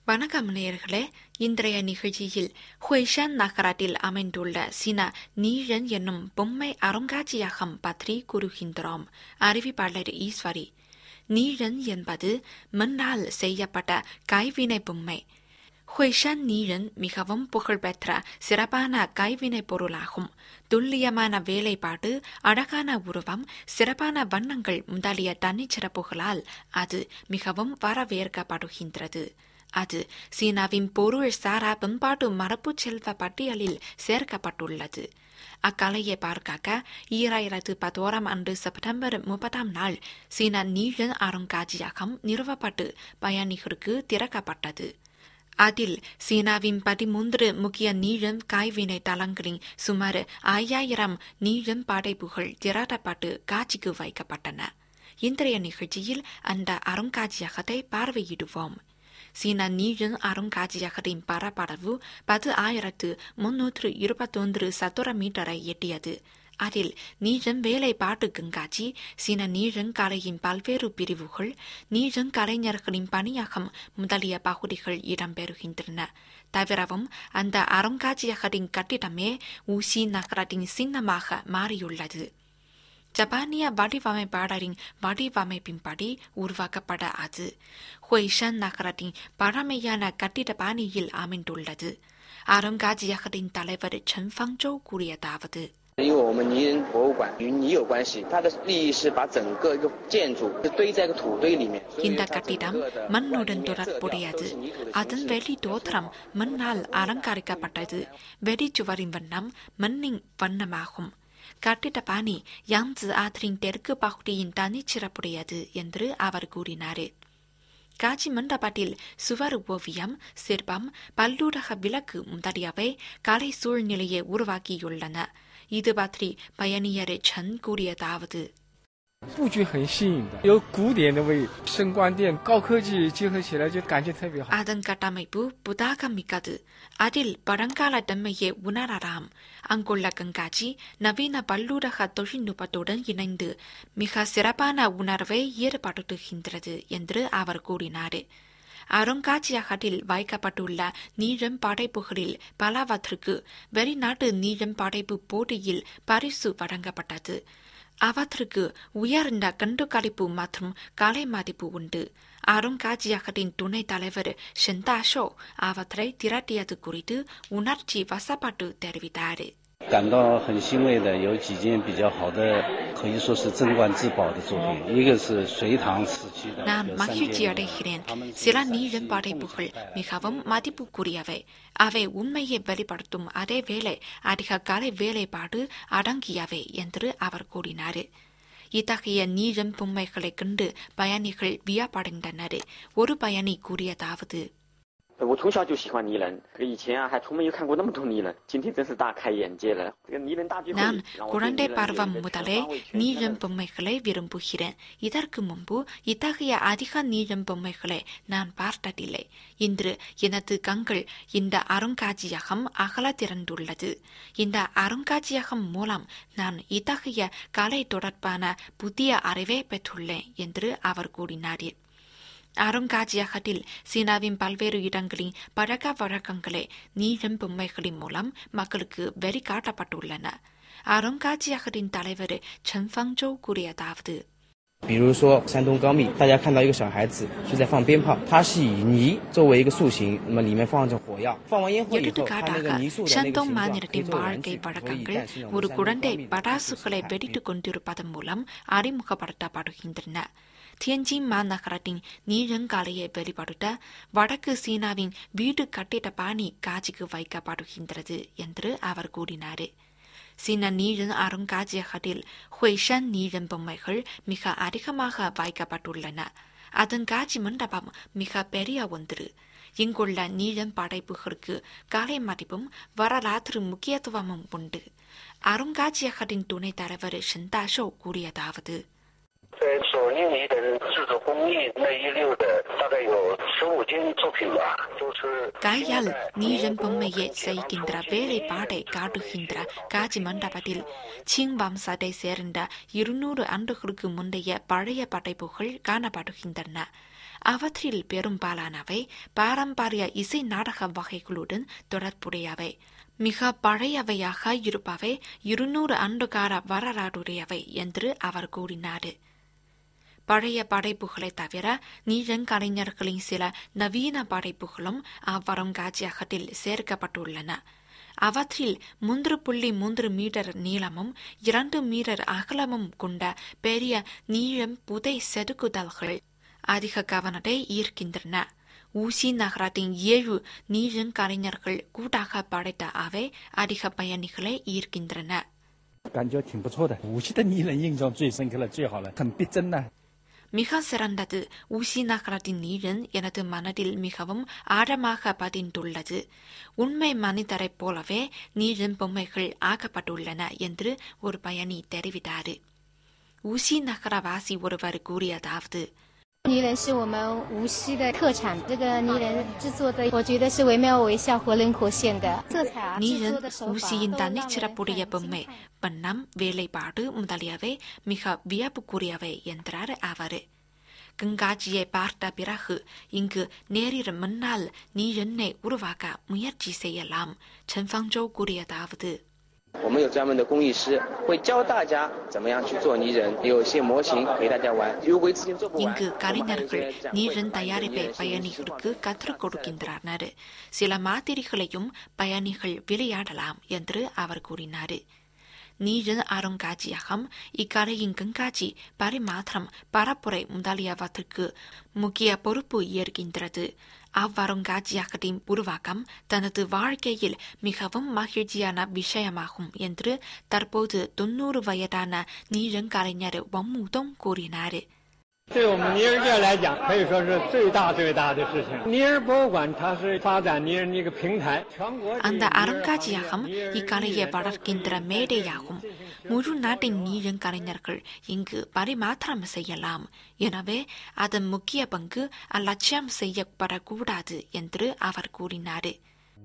வணக்கம் நேயர்களே இன்றைய நிகழ்ச்சியில் ஹுய்ஷான் நகராட்டில் அமைந்துள்ள சீனா நீரன் என்னும் பொம்மை அருங்காட்சியகம் பற்றி கூறுகின்றோம் அறிவிப்பாளர் ஈஸ்வரி நீரன் என்பது மண்ணால் செய்யப்பட்ட கைவினை பொம்மை ஹுய்ஷான் நீரன் மிகவும் புகழ்பெற்ற சிறப்பான கைவினைப் பொருளாகும் துல்லியமான வேலைப்பாடு அழகான உருவம் சிறப்பான வண்ணங்கள் முதலிய தனிச்சிறப்புகளால் அது மிகவும் வரவேற்கப்படுகின்றது அது சீனாவின் பொருள் சாரா பண்பாட்டு மரபு செல்வ பட்டியலில் சேர்க்கப்பட்டுள்ளது அக்கலையை பார்க்க ஈராயிரத்து பதினோராம் ஆண்டு செப்டம்பர் முப்பதாம் நாள் சீனா நீழன் அருங்காட்சியகம் நிறுவப்பட்டு பயணிகளுக்கு திறக்கப்பட்டது அதில் சீனாவின் பதிமூன்று முக்கிய நீழம் கைவினை தளங்களின் சுமார் ஐயாயிரம் நீழம் படைப்புகள் திரட்டப்பட்டு காட்சிக்கு வைக்கப்பட்டன இன்றைய நிகழ்ச்சியில் அந்த அருங்காட்சியகத்தை பார்வையிடுவோம் சீனா நீழன் அருங்காட்சியகத்தின் பரப்பளவு பத்து ஆயிரத்து முன்னூற்று இருபத்தொன்று சதுர மீட்டரை எட்டியது அதில் நீழன் வேலைப்பாட்டு கண்காட்சி சீன நீழன் கலையின் பல்வேறு பிரிவுகள் நீழன் கலைஞர்களின் பணியகம் முதலிய பகுதிகள் இடம்பெறுகின்றன தவிரவும் அந்த அருங்காட்சியகத்தின் கட்டிடமே ஊசி நகரத்தின் சின்னமாக மாறியுள்ளது ஜப்பானிய வடிவமைப்பாளரின் வடிவமைப்பின்படி உருவாக்கப்பட அது ஹொய்ஷன் நகரத்தின் பழமையான கட்டிட பாணியில் அமைந்துள்ளது அருங்காட்சியகத்தின் தலைவர் சென் ஃபங்ஜோ கூறியதாவது 因为我们泥人博物馆与泥有关系，它的利益是把整个一个建筑是堆在一个土堆里面。 இந்த கட்டிடம் மண்ணுடன் தொடர்புடையது அதன் வெளி தோற்றம் மண்ணால் அலங்கரிக்கப்பட்டது வெளிச்சுவரின் வண்ணம் மண்ணின் வண்ணமாகும் கட்டிட பாணி யாங்ஸு ஆற்றின் தெற்கு பகுதியின் தனிச்சிறப்புடையது என்று அவர் கூறினார் காட்சி மண்டபத்தில் சுவர் ஓவியம் சிற்பம் பல்லூடக விளக்கு முதலியவை கலை சூழ்நிலையை உருவாக்கியுள்ளன இது பற்றி பயணியர் சென் கூறியதாவது 布局很新颖的，有古典的味，声光电、高科技结合起来就感觉特别好。 அதன் கட்டமைப்பு புதாகம் மிக்கது அதில் பழங்கால தன்மையை உணரலாம் அங்குள்ள கண்காட்சி நவீன பல்லூடக தொழில்நுட்பத்துடன் இணைந்து மிக சிறப்பான உணர்வை ஏற்படுத்துகின்றது என்று அவர் கூறினார் அருங்காட்சியகத்தில் வைக்கப்பட்டுள்ள நீழம் படைப்புகளில் பலவற்றுக்கு வெளிநாட்டு நீழம் படைப்பு போட்டியில் பரிசு வழங்கப்பட்டது அவற்றுக்கு உயர்ந்த கண்டுகளிப்பு மற்றும் கலை மதிப்பு உண்டு அருங்காட்சியகத்தின் துணைத் தலைவர் ஷென்தாஷோ அவற்றை திரட்டியது குறித்து உணர்ச்சி வசப்பட்டு தெரிவித்தார் 感到很欣慰的有几件比较好的，可以说是镇馆之宝的作品。一个是隋唐时期的， நான் 有三 மகிழ்ச்சி 件 அடைகிறேன் 他们是 சில 三 நீழம் 星 படைப்புகள் 共产 மிகவும் மதிப்புக்குரியவை அவை உண்மையை வெளிப்படுத்தும் அதே வேளை அதிக கலை வேலைப்பாடு அடங்கியவை என்று அவர் கூறினார் இத்தகைய நீழம் பொம்மைகளைக் கண்டு பயணிகள் வியப்படைந்தனர் ஒரு பயணி கூறியதாவது 我从小就喜欢泥人，以前啊还从没有看过那么多泥人，今天真是大开眼界了。这个泥人大聚会 நான் 让我对泥 குழந்தை 人有 பருவம் 一个全 முதலே 方位全新 நீழம் 的 பொம்மைகளை விரும்புகிறேன் இதற்கு முன்பு இத்தகைய அதிக நீழம் பொம்மைகளை நான் பார்த்ததில்லை இன்று எனது கண்கள் இந்த அருங்காட்சியகம் அகல திறந்துள்ளது இந்த அருங்காட்சியகம் மூலம் நான் இத்தகைய கலை தொடர்பான புதிய அறிவை பெற்றுள்ளேன் என்று அவர் கூறினார் அருங்காட்சியகத்தில் சீனாவின் பல்வேறு இடங்களின் பழக்க வழக்கங்களே நீழம் பொம்மைகளின் மூலம் மக்களுக்கு வெளிக்காட்டப்பட்டுள்ளன அருங்காட்சியகத்தின் தலைவர் சென் ஃபங்ஜோ கூறியதாவது 比如说山东高密，大家看到一个小孩子是在放鞭炮，他是以泥作为一个塑形，那么里面放着火药，放完烟火以后，它那 எடுத்துக்காட்டாக 个泥塑的那个 ஷந்தோங் 形状可以 மாநிலத்தின் 作为玩 வாழ்க்கை 具，所以 வழக்கங்கள் 诞生了我 ஒரு 们山东 குழந்தை 高密 படாசுகளை வெடித்துக் கொண்டிருப்பதன் மூலம் அறிமுகப்படுத்தப்படுகின்றன தியன்ஜின் மாநகரத்தின் நீழங்காலையை வெளிப்படுத்த வடக்கு சீனாவின் வீடு கட்டிட பாணி காட்சிக்கு வைக்கப்படுகின்றது என்று அவர் கூறினார் சீன நீழன் அருங்காட்சியகத்தில் ஹுய்ஷன் நீழன் பொம்மைகள் மிக அதிகமாக வைக்கப்பட்டுள்ளன அதன் காட்சி மண்டபம் மிக பெரிய ஒன்று இங்குள்ள நீழன் படைப்புகளுக்கு கலை மதிப்பும் வரலாற்று முக்கியத்துவமும் உண்டு அருங்காட்சியகத்தின் துணைத் தலைவர் ஷென்தாஷோ கூறியதாவது 在索尼尼的制作工艺那一溜的大概有十五件作品吧，都是 கையால் நீழன் பொம்மையை செய்கின்ற வேலைப்பாடை காட்டுகின்ற காட்சி மண்டபத்தில் சிங் வம்சத்தை சேர்ந்த இருநூறு ஆண்டுகளுக்கு முந்தைய பழைய படைப்புகள் காணப்படுகின்றன அவற்றில் பெரும்பாலானவை பாரம்பரிய இசை நாடக வகைகளுடன் தொடர்புடையவை மிக பழையவையாக இருப்பவை இருநூறு ஆண்டுகால வரலாறுடையவை என்று அவர் கூறினார் பழைய படைப்புகளை தவிர நீரங்கலைஞர்களின் சில நவீன படைப்புகளும் அவ்வரங்காட்சியகத்தில் சேர்க்கப்பட்டுள்ளன அவற்றில் மூன்று புள்ளி மூன்று மீட்டர் நீளமும் இரண்டு மீட்டர் அகலமும் கொண்ட பெரிய நீளம் புதை செதுக்குதல்கள் அதிக கவனத்தை ஈர்க்கின்றன ஊசி நகரத்தின் ஏழு நீரங்கலைஞர்கள் கூட்டாக படைத்த அவை அதிக பயணிகளை ஈர்க்கின்றன 感觉挺不错的。无锡的泥人印象最深刻了，最好了，很逼真呐、 மிக சிறந்தது ஊசி நகரத்தின் நீரன் எனது மனதில் மிகவும் ஆழமாக பதிந்துள்ளது உண்மை மனிதரைப் போலவே நீரன் பொம்மைகள் ஆக்கப்பட்டுள்ளன என்று ஒரு பயணி தெரிவித்தார் ஊசி நகரவாசி ஒருவர் கூறியதாவது 泥人是我们无锡的特产，这个泥人制作的，我觉得是惟妙惟肖、活灵活现的，色彩啊，制 நீரன் 作的手法 ஊசியின் 都让人 தனிச்சிறப்புடைய 很 பொம்மை 惊叹 வண்ணம் வேலைப்பாடு முதலியவை மிக வியப்புக்குரியவை என்றார் அவர் கண்காட்சியை பார்த்த பிறகு இங்கு நேரில் முன்னால் நீ என்னை உருவாக்க முயற்சி செய்யலாம்陈方舟 கூறியதாவது 我们有专门的工艺师，会教大家怎么样去做泥人，有一些模型陪大家玩。如果自己做不完， இங்கு 我们还有一 கலைஞர்கள் 些展会 நீரன் 把泥 தயாரிப்பை 人形式 பயணிகளுக்கு 化 கற்றுக் கொடுக்கின்றனர் சில மாதிரிகளையும் பயணிகள் விளையாடலாம் என்று அவர் கூறினார் நீரன் அருங்காட்சியகம் இக்கலையின் கண்காட்சி பரிமாற்றம் பரப்புரை முதலியவற்றுக்கு முக்கிய பொறுப்பு ஏற்கின்றது அவ்வருங்காட்சியகத்தின் உருவாக்கம் தனது வாழ்க்கையில் மிகவும் மகிழ்ச்சியான விஷயமாகும் என்று தற்போது தொன்னூறு வயதான நீரன் கலைஞர் வம்முதம் கூறினார் 对我们泥人界来讲，可以说是最大最大的事情。泥人博物馆它是发展泥人的一个平台，全国 அந்த அருங்காட்சியகம் இக்கலையை வளர்க்கின்ற மேடையாகும் முழு நாட்டின் நீரன் கலைஞர்கள் இங்கு பரிமாற்றம் செய்யலாம் எனவே அதன் முக்கிய பங்கு அலட்சியம் செய்யப்படக்கூடாது என்று அவர் கூறினார்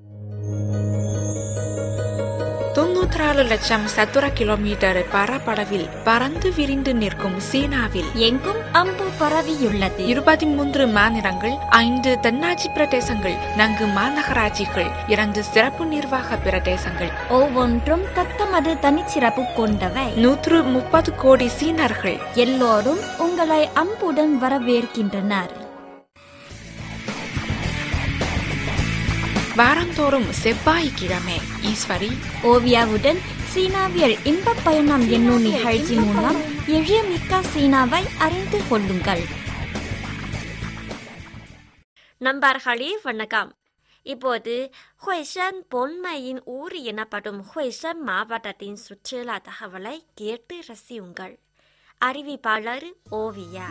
தொன்னூற்றாறு லட்சம் சதுர கிலோமீட்டர் பரப்பளவில் பறந்து விரிந்து நிற்கும் சீனாவில் எங்கும் அம்பு பரவியுள்ளது இருபத்தி மூன்று மாநிலங்கள் ஐந்து தென்னாட்சி பிரதேசங்கள் நான்கு மாநகராட்சிகள் இரண்டு சிறப்பு நிர்வாக பிரதேசங்கள் ஒவ்வொன்றும் தத்தமது தனிச்சிறப்பு கொண்டவை நூற்று முப்பது கோடி சீனர்கள் எல்லோரும் உங்களை அம்புடன் வரவேற்கின்றனர் வாரந்தோறும் செவ்வாய்க்கிழமை ஈஸ்வரி ஓவியாவுடன் சீனாவியல் இன்பப் பயணம் என்னும் நிகழ்ச்சி மூலம் எளிய மிக்க சீனாவை அறிந்து கொள்ளுங்கள் நண்பர்களே வணக்கம் இப்போது ஹுய்சன் பொன்மையின் ஊர் எனப்படும் ஹுய்சன் மாவட்டத்தின் சுற்றுலா தகவலை கேட்டு ரசியுங்கள் அறிவிப்பாளர் ஓவியா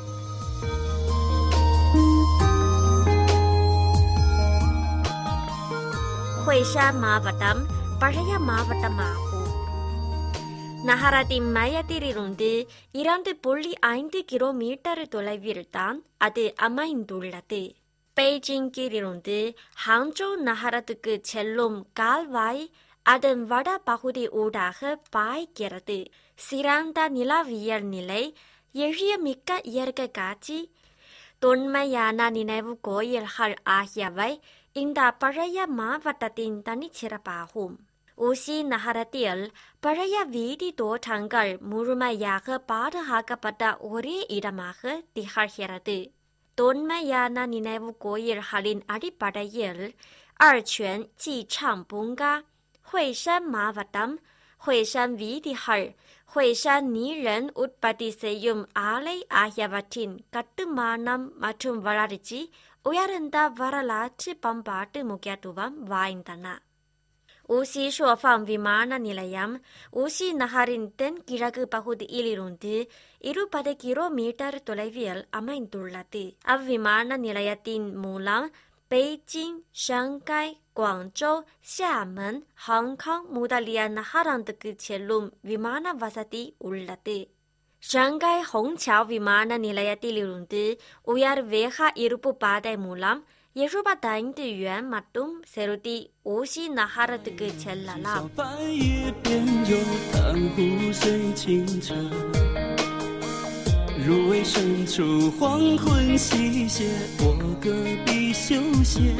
ஹுய்சான் மாவட்டம் பழைய மாவட்டமாகும் நகரத்தின் மையத்திலிருந்து இரண்டு புள்ளி ஐந்து கிலோமீட்டர் தொலைவில் தான் அது அமைந்துள்ளது பெய்ஜிங்கிலிருந்து ஹாங்ஜோ நகரத்துக்கு செல்லும் கால்வாய் அதன் வட பகுதி ஊடாக பாய்கிறது சிறந்த நிலவியல் நிலை எளிய மிக்க இயற்கை காட்சி தொன்மையான நினைவு கோயில்கள் ஆகியவை இந்த பழைய மாவட்டத்தின் தனிச்சிறப்பாகும் ஊசி நகரத்தில் பழைய வீதி தோற்றங்கள் முழுமையாக பாதுகாக்கப்பட்ட ஒரே இடமாக திகழ்கிறது தொன்மையான நினைவு கோயில்களின் அடிப்படையில் அர்ச்சுவன் ஜிச்சாங் பூங்கா ஹுய்சன் மாவட்டம் ஹுய்சன் வீதிகள் ஹுய்சன் நீரன் உற்பத்தி செய்யும் ஆலை ஆகியவற்றின் கட்டுமானம் மற்றும் வளர்ச்சி உயர்ந்த வரலாற்று பண்பாட்டு முக்கியத்துவம் வாய்ந்தன ஊசி ஷோஃபாங் விமான நிலையம் ஊசி நகரின் தென்கிழக்கு பகுதியிலிருந்து இருபது கிலோமீட்டர் தொலைவில் அமைந்துள்ளது அவ்விமான நிலையத்தின் மூலம் Beijing Shanghai Guangzhou Xiamen Hong Kong முதலிய நகரத்துக்கு செல்லும் விமான வசதி உள்ளது ஷங்காய் ஹோங்சாவ் விமான நிலையத்திலிருந்து உயர் வேக இருப்பு பாதை மூலம் எழுபத்தைந்து yuan மட்டும் செலுத்தி ஊசி நகரத்துக்கு செல்லலாம் 小白叶边有淡湖水清澈， 入围深处，黄昏西斜，我隔壁休闲。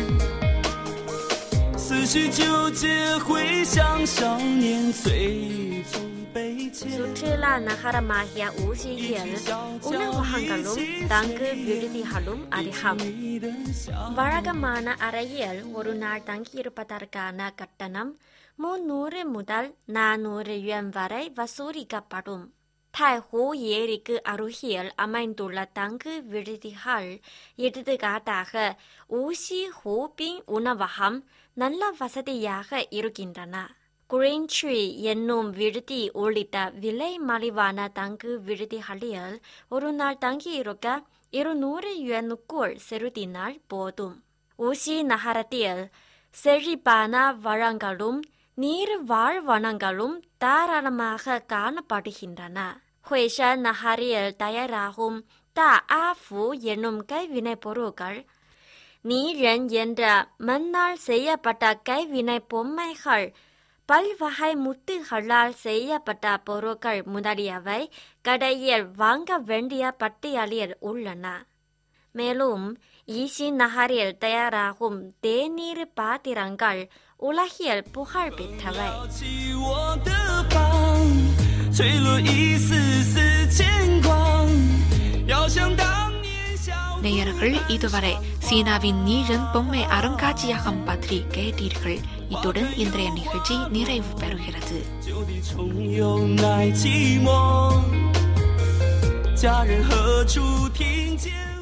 思绪纠结，回想少年最终被牵。 சுற்றுலா நகரமாகிய ஊசியில் உணவகங்களும் தங்கு விடுதிகளும் அதிகம் வழக்கமான அறையில் ஒரு நாள் தங்கியிருப்பதற்கான கட்டணம் முன்னூறு முதல் நானூறு யுவான் வரை வசூலிக்கப்படும் தைஹூ ஏரிக்கு அருகில் அமைந்துள்ள தங்கு விடுதிகள் எடுத்துக்காட்டாக ஊசி ஹூபிங் உணவகம் நல்ல வசதியாக இருக்கின்றன குரேன்ட்ரி என்னும் விடுதி உள்ளிட்ட விலை மலிவான தங்கு விடுதிகளில் ஒரு நாள் தங்கியிருக்க இருநூறு யுவானுக்குள் செலுத்தினால் போதும் ஊசி நகரத்தில் செழிப்பான வளங்களும் நீர் வாழ்வனங்களும் தாராளமாக காணப்படுகின்றன ஹுய்ஷா நகரில் தயாராகும் தா ஆஃபு என்னும் கைவினைப் பொருட்கள் நீரன் என்ற மண்ணால் செய்யப்பட்ட கைவினைப் பொம்மைகள் பல்வகை முத்துகளால் செய்யப்பட்ட பொருட்கள் முதலியவை கடையில் வாங்க வேண்டிய பட்டியலில் உள்ளன மேலும் ஈசி நகரில் தயாராகும் தேநீர் பாத்திரங்கள் உலகில் புகழ் பெற்றவை 起我的房，坠落一丝丝牵挂。要像当年小 நேயர்கள் இதுவரை சீனாவின் நீரன் பொம்மை அருங்காட்சியகம் பற்றி கேட்டீர்கள் இத்துடன் இன்றைய நிகழ்ச்சி நிறைவு பெறுகிறது 旧的重游奈寂寞，家人何处听见？